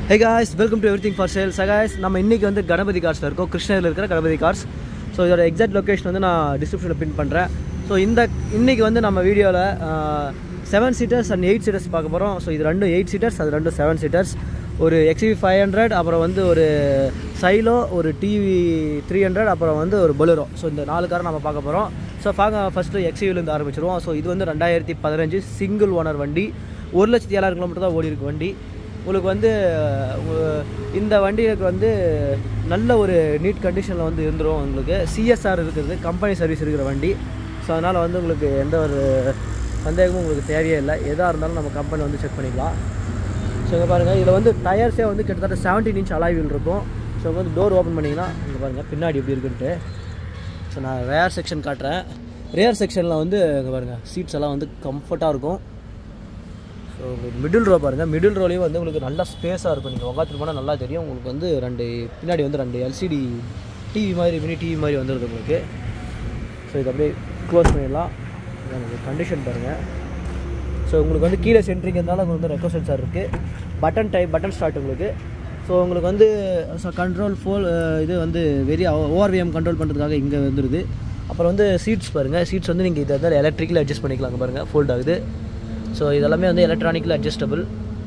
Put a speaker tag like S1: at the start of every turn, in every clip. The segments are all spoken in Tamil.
S1: hey guys welcome to everything for sale சகாய்ஸ் நம்ம இன்றைக்கி வந்து கணபதி கார்ஸில் இருக்கோம் கிருஷ்ணகிரியில் இருக்கிற கணபதி கார்ஸ் ஸோ இதோட எக்ஸாக்ட் லொக்கேஷன் வந்து நான் டிஸ்கிரிப்ஷனில் பின் பண்ணுறேன் ஸோ இந்த இன்றைக்கி வந்து நம்ம வீடியோவில் seven seaters and eight seaters பார்க்க போகிறோம் ஸோ இது ரெண்டும் எயிட் சீட்டர்ஸ் அது ரெண்டும் செவன் சீட்டர்ஸ் ஒரு எக்ஸிவி ஃபைவ் ஹண்ட்ரட் அப்புறம் வந்து ஒரு சைலோ ஒரு டிவி த்ரீ ஹண்ட்ரட் அப்புறம் வந்து ஒரு பொலரோ ஸோ இந்த நாலு காரை நம்ம பார்க்க போகிறோம் ஸோ பார்க்க ஃபஸ்ட்டு எக்ஸிவிலேருந்து ஆரம்பிச்சிருவோம் ஸோ இது வந்து ரெண்டாயிரத்தி பதினஞ்சு சிங்கிள் ஓனர் வண்டி ஒரு லட்சத்தி ஏழாயிரம் கிலோமீட்டர் தான் ஓடி இருக்கு வண்டி உங்களுக்கு வந்து உ- இந்த வண்டிக்கு வந்து நல்ல ஒரு நீட் கண்டிஷனில் வந்து இருந்துரும் உங்களுக்கு சிஎஸ்ஆர் இருக்கிறது கம்பெனி சர்வீஸ் இருக்கிற வண்டி ஸோ அதனால் வந்து உங்களுக்கு எந்த ஒரு சந்தேகமும் உங்களுக்கு தேவையே இல்லை எதாக இருந்தாலும் நம்ம கம்பெனி வந்து செக் பண்ணிக்கலாம் ஸோ இங்கே பாருங்கள் இதில் வந்து டயர்ஸே வந்து கிட்டத்தட்ட 17 இன்ச் அலாய்வில் இருக்கும் ஸோ இங்க வந்து டோர் ஓப்பன் பண்ணிங்கன்னா இங்கே பாருங்கள் பின்னாடி எப்படி இருக்குன்ட்டு ஸோ நான் ரேர் செக்ஷன் காட்டுறேன் ரேர் செக்ஷனில் வந்து இங்கே பாருங்கள் சீட்ஸ் எல்லாம் வந்து கம்ஃபர்ட்டாக இருக்கும் ஸோ உங்களுக்கு மிடில் ரோ பாருங்கள் மிடில் ரோலையும் வந்து உங்களுக்கு நல்லா ஸ்பேஸாக இருக்கும் நீங்கள் உட்காந்துட்டு போனால் நல்லா தெரியும் உங்களுக்கு வந்து ரெண்டு பின்னாடி வந்து ரெண்டு எல்சிடி டிவி மாதிரி மினி டிவி மாதிரி வந்துடுது உங்களுக்கு ஸோ இது அப்படியே க்ளோஸ் பண்ணிடலாம் கண்டிஷன் பாருங்கள் ஸோ உங்களுக்கு வந்து கீழே சென்ட்ரிங் இருந்தாலும் உங்களுக்கு வந்து ரெக்கோ சென்சார் இருக்குது பட்டன் டைப் பட்டன் ஸ்டார்ட் உங்களுக்கு ஸோ உங்களுக்கு வந்து கண்ட்ரோல் ஃபோல் இது வந்து வெரி ஓஆர்விஎம் கண்ட்ரோல் பண்ணுறதுக்காக இங்கே வந்துடுது அப்புறம் வந்து சீட்ஸ் பாருங்கள் சீட்ஸ் வந்து நீங்கள் இதை வந்து எலக்ட்ரிக்கல் அட்ஜஸ்ட் பண்ணிக்கலாங்க பாருங்கள் ஃபோல்ட் ஆகுது ஸோ இதெல்லாமே வந்து எலக்ட்ரானிக்கல் அட்ஜஸ்டபிள்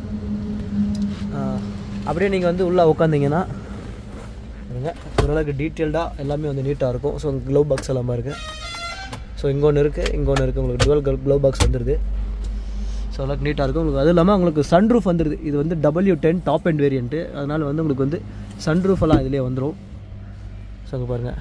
S1: அப்படியே நீங்கள் வந்து உள்ளே உட்காந்திங்கன்னா பாருங்க ஓரளவுக்கு டீட்டெயில்டாக எல்லாமே வந்து நீட்டாக இருக்கும் ஸோ க்ளவ் பாக்ஸ் எல்லாம் பாருங்க ஸோ இங்கே ஒன்று இருக்குது இங்கே ஒன்று இருக்குது உங்களுக்கு டுவல் க்ளவ் பாக்ஸ் வந்துடுது ஸோ அளவுக்கு நீட்டாக இருக்கும் உங்களுக்கு அதுவும் இல்லாமல் உங்களுக்கு சன்ரூஃப் வந்துடுது இது வந்து W ten top and variant அதனால் வந்து உங்களுக்கு வந்து சன்ரூஃப் எல்லாம் இதிலே வந்துடும் ஸோ அங்கே பாருங்கள்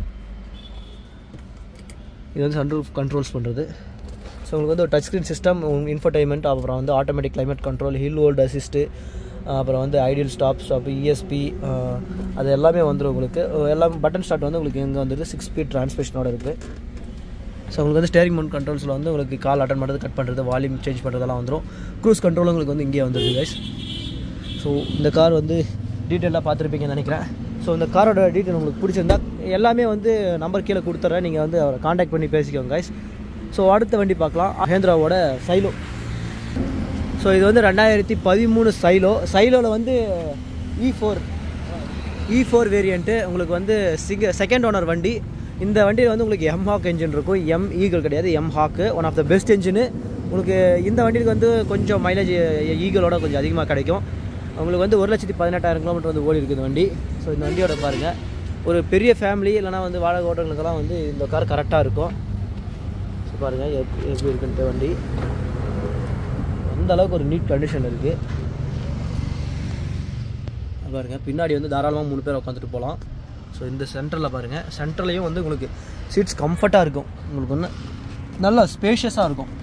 S1: இது வந்து சன்ரூஃப் கண்ட்ரோல்ஸ் பண்ணுறது ஸோ உங்களுக்கு வந்து ஒரு டச் ஸ்க்ரீன் சிஸ்டம் இன்ஃபர்டைன்மெண்ட் அப்புறம் வந்து automatic climate control hill hold assist அப்புறம் வந்து ஐடியல் ஸ்டாப் ஸ்டாப் இஎஸ்பி அது எல்லாமே வந்துடும் உங்களுக்கு எல்லாம் பட்டன் ஸ்டார்ட் வந்து உங்களுக்கு இங்கே வந்துடுது சிக்ஸ் ஸ்பீட் டிரான்ஸ்மிஷனோட இருக்குது ஸோ உங்களுக்கு வந்து ஸ்டேரிங் மவுண்ட் கண்ட்ரோல்ஸில் வந்து உங்களுக்கு கால் அட்டன் பண்ணுறது கட் பண்ணுறது வால்யூம் சேஞ்ச் பண்ணுறதெல்லாம் வந்துடும் க்ரூஸ் கண்ட்ரோல் உங்களுக்கு வந்து இங்கே வந்துடுது கைஸ் ஸோ இந்த கார் வந்து டீட்டெயிலாக பார்த்துருப்பீங்கன்னு நினைக்கிறேன் ஸோ இந்த காரோட டீட்டெயில் உங்களுக்கு பிடிச்சிருந்தா எல்லாமே வந்து நம்பர் கீழே கொடுத்துட்றேன் நீங்கள் வந்து அவரை காண்டாக்ட் பண்ணி பேசிக்கோங்க கைஸ் ஸோ அடுத்த வண்டி பார்க்கலாம் மஹேந்திராவோட சைலோ ஸோ இது வந்து ரெண்டாயிரத்தி பதிமூணு சைலோ சைலோவில் வந்து E four E four variant உங்களுக்கு வந்து சிங்க செகண்ட் ஓனர் வண்டி இந்த வண்டியில் வந்து உங்களுக்கு எம் ஹாக் என்ஜின் இருக்கும் எம் ஈகிள் கிடையாது M Hawk one of the best engine உங்களுக்கு இந்த வண்டிக்கு வந்து கொஞ்சம் மைலேஜ் ஈகிளோட கொஞ்சம் அதிகமாக கிடைக்கும் உங்களுக்கு வந்து ஒரு லட்சத்தி பதினெட்டாயிரம் கிலோமீட்டர் வந்து ஓடி இருக்குது இந்த வண்டி ஸோ இந்த வண்டியோட பாருங்கள் ஒரு பெரிய ஃபேமிலி இல்லைனா வந்து வாடகை ஓட்டங்களுக்கெல்லாம் வந்து இந்த கார் கரெக்டாக இருக்கும் ஸோ பாருங்கள் எப்படி எப்படி இருக்குன்ட்டு வண்டி அந்த அளவுக்கு ஒரு நீட் கண்டிஷன் இருக்குது பாருங்க பின்னாடி வந்து தாராளமாக மூணு பேர் உட்காந்துட்டு போகலாம் ஸோ இந்த சென்டரில் பாருங்கள் சென்டர்லேயும் வந்து உங்களுக்கு சீட்ஸ் கம்ஃபர்ட்டாக இருக்கும் உங்களுக்கு வந்து நல்லா ஸ்பேஷியஸாக இருக்கும்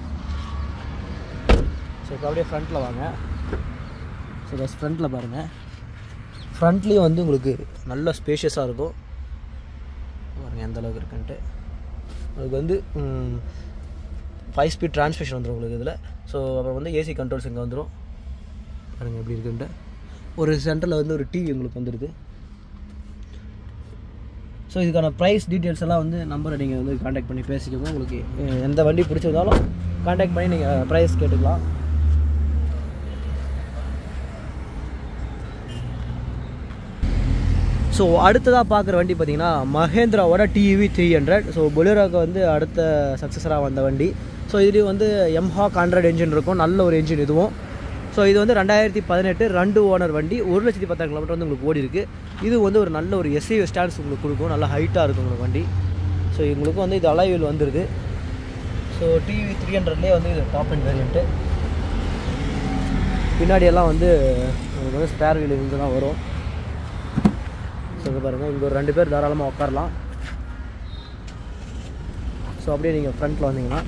S1: ஸோ இப்போ அப்படியே ஃப்ரண்ட்டில் வாங்க ஸோ பஸ் ஃப்ரண்ட்டில் பாருங்கள் ஃப்ரண்ட்லேயும் வந்து உங்களுக்கு நல்ல ஸ்பேஷியஸாக இருக்கும் பாருங்கள் எந்த அளவுக்கு இருக்குன்ட்டு உங்களுக்கு வந்து ஃபைவ் ஸ்பீட் டிரான்ஸ்மிஷன் வந்துடும் உங்களுக்கு இதில் ஸோ அப்புறம் வந்து ஏசி கண்ட்ரோல்ஸ் இங்கே வந்துடும் பாருங்கள் எப்படி இருக்குன்ட்டு ஒரு சென்டரில் வந்து ஒரு டிவி உங்களுக்கு வந்துடுது ஸோ இதுக்கான ப்ரைஸ் டீட்டெயில்ஸ் எல்லாம் வந்து நம்பரை நீங்கள் வந்து காண்டாக்ட் பண்ணி பேசிக்கோங்க உங்களுக்கு அஹ், எந்த வண்டி பிடிச்சிருந்தாலும் காண்டாக்ட் பண்ணி நீங்கள் ப்ரைஸ் கேட்டுக்கலாம் ஸோ அடுத்ததாக பார்க்குற வண்டி பார்த்தீங்கன்னா மஹேந்திராவோட டிவி த்ரீ ஹண்ட்ரட் ஸோ பொலேரோக்கு வந்து அடுத்த சக்ஸஸராக வந்த வண்டி ஸோ இதுலேயும் வந்து எம்ஹாக் ஹண்ட்ரட் என்ஜின் இருக்கும் நல்ல ஒரு என்ஜின் இதுவும் ஸோ இது வந்து ரெண்டாயிரத்தி பதினெட்டு ரெண்டு ஓனர் வண்டி ஒரு லட்சத்தி பத்தாயிரம் கிலோமீட்டர் வந்து உங்களுக்கு ஓடி இருக்கு இது வந்து ஒரு நல்ல ஒரு எஸ்ஏ ஸ்டாண்ட்ஸ் உங்களுக்கு கொடுக்கும் நல்ல ஹைட்டாக இருக்கும் உங்களுக்கு வண்டி ஸோ உங்களுக்கு வந்து இது அலைவில் வந்துடுது ஸோ டிவி த்ரீ ஹண்ட்ரட்லேயே வந்து இது டாப் அண்ட் வேரியண்ட்டு பின்னாடி எல்லாம் வந்து உங்களுக்கு வந்து ஸ்பேர் வீல் இருந்து தான் வரும் ஸோ இங்கே பாருங்கள் இங்கே ஒரு ரெண்டு பேர் தாராளமாக உட்காரலாம் ஸோ அப்படியே நீங்கள் ஃப்ரண்ட்டில் வந்தீங்கன்னா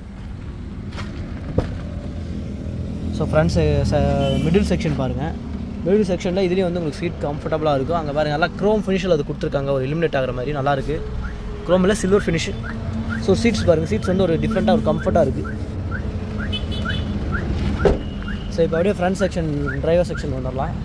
S1: ஸோ ஃப்ரண்ட்ஸ் மிடில் செக்ஷன் பாருங்கள் மிடில் செக்ஷனில் இதுலேயும் வந்து உங்களுக்கு சீட் கம்ஃபர்டபுளாக இருக்கும் அங்கே பாருங்கள் நல்லா க்ரோம் ஃபினிஷில் அது கொடுத்துருக்காங்க ஒரு எலிமினேட் ஆகிற மாதிரி நல்லா இருக்கு க்ரோமில் சில்வர் ஃபினிஷ் ஸோ சீட்ஸ் பாருங்கள் சீட்ஸ் வந்து ஒரு டிஃப்ரெண்ட்டாக ஒரு கம்ஃபர்ட்டாக இருக்குது ஸோ இப்போ அப்படியே ஃப்ரண்ட் செக்ஷன் டிரைவர் செக்ஷன் வந்துடலாம்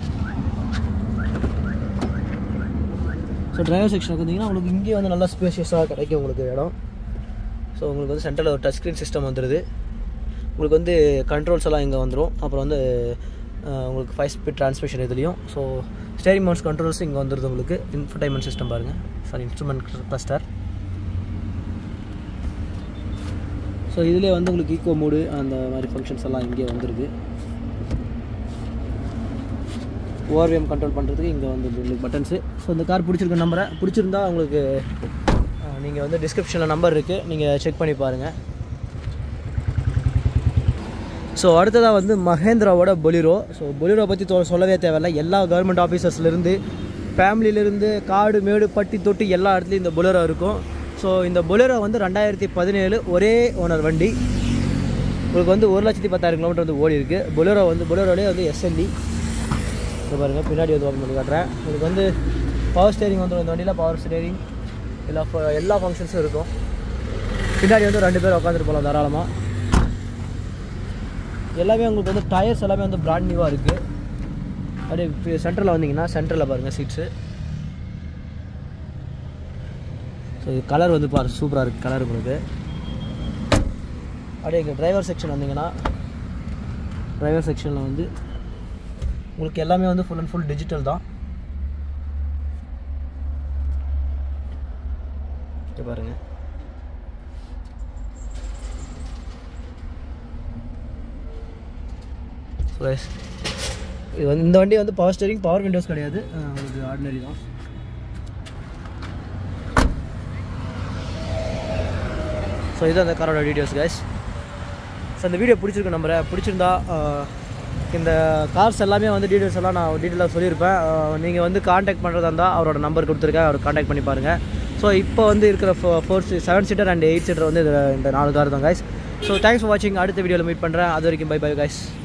S1: ஸோ டிரைவர் செக்ஷனுக்கு வந்தீங்கன்னா உங்களுக்கு இங்கே வந்து நல்லா ஸ்பேஷியஸாக கிடைக்கும் உங்களுக்கு இடம் ஸோ உங்களுக்கு வந்து சென்டரில் ஒரு டச் ஸ்க்ரீன் சிஸ்டம் வந்துடுது உங்களுக்கு வந்து கண்ட்ரோல்ஸ் எல்லாம் இங்கே வந்துடும் அப்புறம் வந்து அஹ் உங்களுக்கு ஃபைவ் ஸ்பீட் டிரான்ஸ்மிஷன் இதுலேயும் ஸோ ஸ்டேரிங் மவுண்ட்ஸ் கண்ட்ரோல்ஸ் இங்கே வந்துடுது உங்களுக்கு இன்ஃபர்டைன்மெண்ட் சிஸ்டம் பாருங்கள் சாரி இன்ஸ்ட்ருமெண்ட் கிளஸ்டர் ஸோ இதுலேயே வந்து உங்களுக்கு ஈக்கோ மோடு அந்த மாதிரி ஃபங்க்ஷன்ஸ் எல்லாம் இங்கே வந்துருக்கு ஓஆர்விஎம் கண்ட்ரோல் பண்ணுறதுக்கு இங்கே வந்து உங்களுக்கு பட்டன்ஸு ஸோ இந்த கார் பிடிச்சிருக்க நம்பரை பிடிச்சிருந்தா உங்களுக்கு நீங்கள் வந்து டிஸ்கிரிப்ஷனில் நம்பர் இருக்குது நீங்கள் செக் பண்ணி பாருங்கள் ஸோ அடுத்ததாக வந்து மஹேந்திராவோட பொலிரோ ஸோ பொலிரோ பற்றி தொ சொல்லவே தேவையில்ல எல்லா கவர்மெண்ட் ஆஃபீஸர்ஸ்லேருந்து ஃபேமிலியிலேருந்து காடு மேடு பட்டி தொட்டி எல்லா இடத்துலையும் இந்த பொலேரோ இருக்கும் ஸோ இந்த பொலேரோ வந்து ரெண்டாயிரத்தி பதினேழு ஒரே ஓனர் வண்டி உங்களுக்கு வந்து ஒரு லட்சத்தி பத்தாயிரம் கிலோமீட்டர் வந்து ஓடி இருக்குது பொலேரோ வந்து பொலேரோலேயே வந்து எஸ்எல்இ இப்போ பாருங்கள் பின்னாடி வந்து ஓப்பன் பண்ணி காட்டுறேன் உங்களுக்கு வந்து பவர் ஸ்டேரிங் வந்துடும் இந்த வண்டியில் பவர் ஸ்டேரிங் எல்லா ஃப- எல்லா ஃபங்க்ஷன்ஸும் இருக்கும் பின்னாடி வந்து ரெண்டு பேர் உட்காந்துட்டு போகலாம் தாராளமாக எல்லாமே உங்களுக்கு வந்து டயர்ஸ் எல்லாமே வந்து பிராண்ட் நியூவாக இருக்குது அப்படியே சென்டரில் வந்தீங்கன்னா சென்டரில் பாருங்கள் சீட்ஸு ஸோ இது கலர் வந்து பாரு சூப்பராக இருக்குது கலர் உங்களுக்கு அப்படியே இங்கே டிரைவர் செக்ஷன் வந்தீங்கன்னா டிரைவர் செக்ஷனில் வந்து உங்களுக்கு எல்லாமே வந்து ஃபுல் அண்ட் ஃபுல் டிஜிட்டல் தான் இங்க பாருங்க So guys, இது வந்து இந்த வண்டி வந்து பவர் ஸ்டேரிங் பவர் விண்டோஸ் கிடையாது அஹ் உங்களுக்கு ஆர்டினரி தான் ஸோ இது அந்த காரோட டீட்டெயில்ஸ் கைஸ் ஸோ இந்த வீடியோ பிடிச்சிருக்கு நம்புறேன் பிடிச்சிருந்தா அஹ், இந்த கார்ஸ் எல்லாமே வந்து டீட்டெயில்ஸ் எல்லாம் நான் டீட்டெயிலாக சொல்லியிருப்பேன் நீங்கள் வந்து காண்டாக்ட் பண்ணுறதா இருந்தால் அவரோட நம்பர் கொடுத்துருக்கேன் அவர் காண்டாக்ட் பண்ணி பாருங்கள் ஸோ இப்போ வந்து இருக்கிற ஃபோ four seven seater and eight seater வந்து இது இந்த நாலு கார் தான் கைஸ் ஸோ தேங்க்ஸ் ஃபார் வாட்சிங் அடுத்த வீடியோவில் மீட் பண்ணுறேன் அது வரைக்கும் பை பை கைஸ்